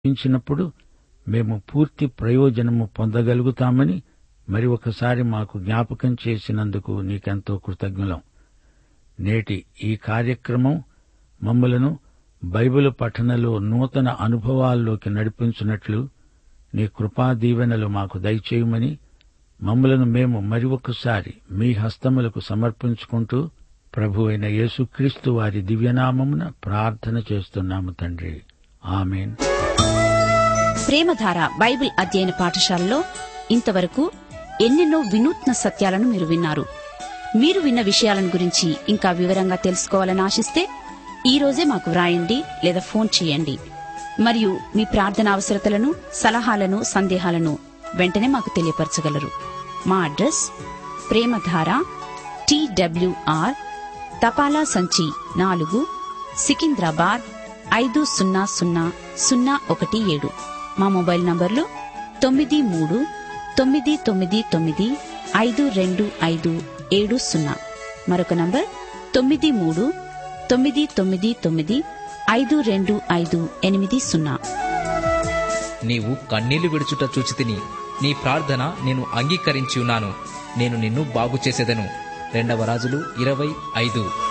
ఇచ్చినప్పుడు మేము పూర్తి ప్రయోజనము పొందగలుగుతామని మరి ఒకసారి మాకు జ్ఞాపకం చేసినందుకు నీకెంతో కృతజ్ఞులం నేటి ఈ కార్యక్రమం మమ్మలను బైబిల్ పఠనలో నూతన అనుభవాల్లోకి నడిపించినట్లు నీ కృపా దీవెనలు మాకు దయచేయమని మమ్మలను మేము మరి ఒకసారి మీ హస్తములకు సమర్పించుకుంటూ ప్రభు అయిన యేసుక్రీస్తు వారి దివ్యనామమున ప్రార్థన చేస్తున్నాము తండ్రి ఆమెన్ ప్రేమధార బైబిల్ అధ్యయన పాఠశాలలో ఇంతవరకు ఎన్నెన్నో వినూత్న సత్యాలను మీరు విన్నారు మీరు విన్న విషయాలను గురించి ఇంకా వివరంగా తెలుసుకోవాలని ఆశిస్తే ఈ రోజే మాకు వ్రాయండి లేదా ఫోన్ చేయండి మరియు మీ ప్రార్థన అవసరతలను సలహాలను సందేహాలను వెంటనే మాకు తెలియపరచగలరు మా అడ్రస్ ప్రేమధార టీడబ్ల్యూఆర్ తపాలా సంచి నాలుగు సికింద్రాబాద్ ఐదు సున్నా సున్నా సున్నా ఒకటి ఏడు మా మొబైల్ నంబర్లు తొమ్మిది మూడు తొమ్మిది తొమ్మిది తొమ్మిది ఐదు రెండు ఐదు ఏడు సున్నా మరొక నంబర్ తొమ్మిది మూడు తొమ్మిది తొమ్మిది తొమ్మిది ఐదు రెండు ఐదు ఎనిమిది సున్నా నీవు కన్నీళ్లు విడుచుట చూచితిని నీ ప్రార్థన నేను అంగీకరించి ఉన్నాను నేను నిన్ను బాగు చేసేదను రెండవ రాజులు ఇరవై ఐదు